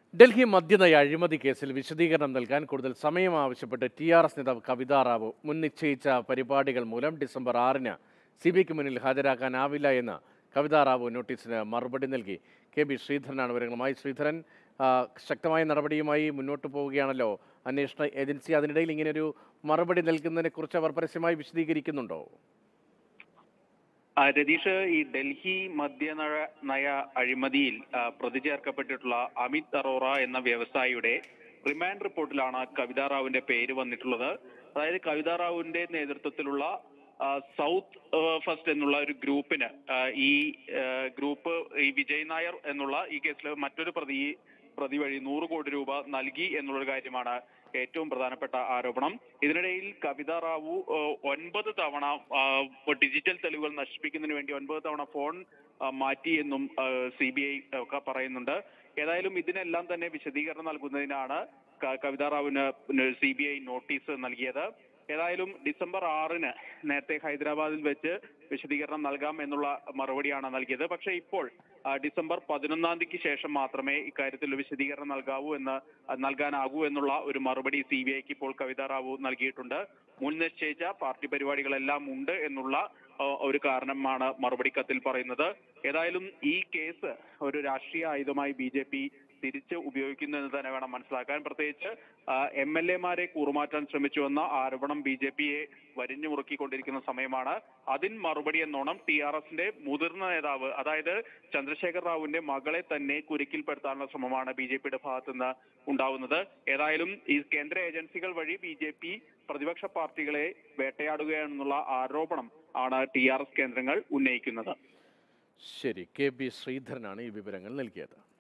ഡൽഹി മദ്യനയ അഴിമതി കേസിൽ വിശദീകരണം നൽകാൻ കൂടുതൽ സമയം ആവശ്യപ്പെട്ട് ടി ആർ എസ് നേതാവ് കവിതാ റാവു മുൻ നിശ്ചയിച്ച പരിപാടികൾ മൂലം ഡിസംബർ ആറിന് സി ബിക്ക് മുന്നിൽ ഹാജരാക്കാനാവില്ല എന്ന് കവിതാ റാവു നോട്ടീസിന് മറുപടി നൽകി കെ ബി ശ്രീധരനാണ് വിവരങ്ങളുമായി ശ്രീധരൻ ആ, ശക്തമായ നടപടിയുമായി മുന്നോട്ട് പോവുകയാണല്ലോ അന്വേഷണ ഏജൻസി അതിനിടയിൽ ഇങ്ങനെയൊരു മറുപടി നൽകുന്നതിനെ കുറിച്ച് അവർ പരസ്യമായി വിശദീകരിക്കുന്നുണ്ടോ ആ, രതീഷ് ഈ ഡൽഹി മദ്യനയ നയ അഴിമതിയിൽ ആ, പ്രതി ചേർക്കപ്പെട്ടിട്ടുള്ള അമിത് അറോറ എന്ന വ്യവസായിയുടെ റിമാൻഡ് റിപ്പോർട്ടിലാണ് കവിതാ റാവുവിന്റെ പേര് വന്നിട്ടുള്ളത് അതായത് കവിതാ റാവുവിന്റെ നേതൃത്വത്തിലുള്ള ആ, സൗത്ത് ആ, ഫസ്റ്റ് എന്നുള്ള ഒരു ഗ്രൂപ്പിന് ആ, ഈ ആ, ഗ്രൂപ്പ് ഈ വിജയ് നായർ എന്നുള്ള ഈ കേസിൽ മറ്റൊരു പ്രതി പ്രതി വഴി നൂറ് കോടി രൂപ നൽകി എന്നുള്ളൊരു കാര്യമാണ് ഏറ്റവും പ്രധാനപ്പെട്ട ആരോപണം ഇതിനിടയിൽ കവിത റാവു ആ, ഒൻപത് തവണ ആ, ഡിജിറ്റൽ തെളിവുകൾ നശിപ്പിക്കുന്നതിന് വേണ്ടി ഒൻപത് തവണ ഫോൺ ആ, മാറ്റി എന്നും സി ബി ഐ ഒക്കെ പറയുന്നുണ്ട് ഏതായാലും ഇതിനെല്ലാം തന്നെ വിശദീകരണം നൽകുന്നതിനാണ് ക- കവിത റാവുവിന് സി ബി ഐ നോട്ടീസ് നൽകിയത് ഏതായാലും ഡിസംബർ ആറിന് നേരത്തെ ഹൈദരാബാദിൽ വെച്ച് വിശദീകരണം നൽകാം എന്നുള്ള മറുപടിയാണ് നൽകിയത് പക്ഷേ ഇപ്പോൾ ആ, ഡിസംബർ പതിനൊന്നാം തീയതിക്ക് ശേഷം മാത്രമേ ഇക്കാര്യത്തിൽ ഒരു വിശദീകരണം നൽകാവൂ എന്ന് ആ, നൽകാനാകൂ എന്നുള്ള ഒരു മറുപടി സി ബി ഐക്ക് ഇപ്പോൾ കവിത റാവു നൽകിയിട്ടുണ്ട് മുൻ നിശ്ചയിച്ച പാർട്ടി പരിപാടികളെല്ലാം ഉണ്ട് എന്നുള്ള ആ, ഒരു കാരണമാണ് മറുപടി കത്തിൽ പറയുന്നത് ഏതായാലും ഈ കേസ് ഒരു രാഷ്ട്രീയ ആയുധമായി ബി ജെ പി തിരിച്ച് ഉപയോഗിക്കുന്നു എന്ന് തന്നെ വേണം മനസ്സിലാക്കാൻ പ്രത്യേകിച്ച് എം എൽ എമാരെ കൂറുമാറ്റാൻ ശ്രമിച്ചുവെന്ന ആരോപണം ബി ജെ പിയെ വരിഞ്ഞു മുറുക്കിക്കൊണ്ടിരിക്കുന്ന സമയമാണ് അതിന് മറുപടി എന്നോണം ടി ആർ എസിന്റെ മുതിർന്ന നേതാവ് അതായത് ചന്ദ്രശേഖർ റാവുവിന്റെ മകളെ തന്നെ കുരുക്കിൽപ്പെടുത്താനുള്ള ശ്രമമാണ് ബി ജെ പിയുടെ ഭാഗത്തു നിന്ന് ഉണ്ടാവുന്നത് ഏതായാലും ഈ കേന്ദ്ര ഏജൻസികൾ വഴി ബി ജെ പി പ്രതിപക്ഷ പാർട്ടികളെ വേട്ടയാടുകയാണെന്നുള്ള ആരോപണം ആണ് ടി ആർ എസ് കേന്ദ്രങ്ങൾ ഉന്നയിക്കുന്നത് ശരി കെ ബി ശ്രീധരനാണ് ഈ വിവരങ്ങൾ നൽകിയത്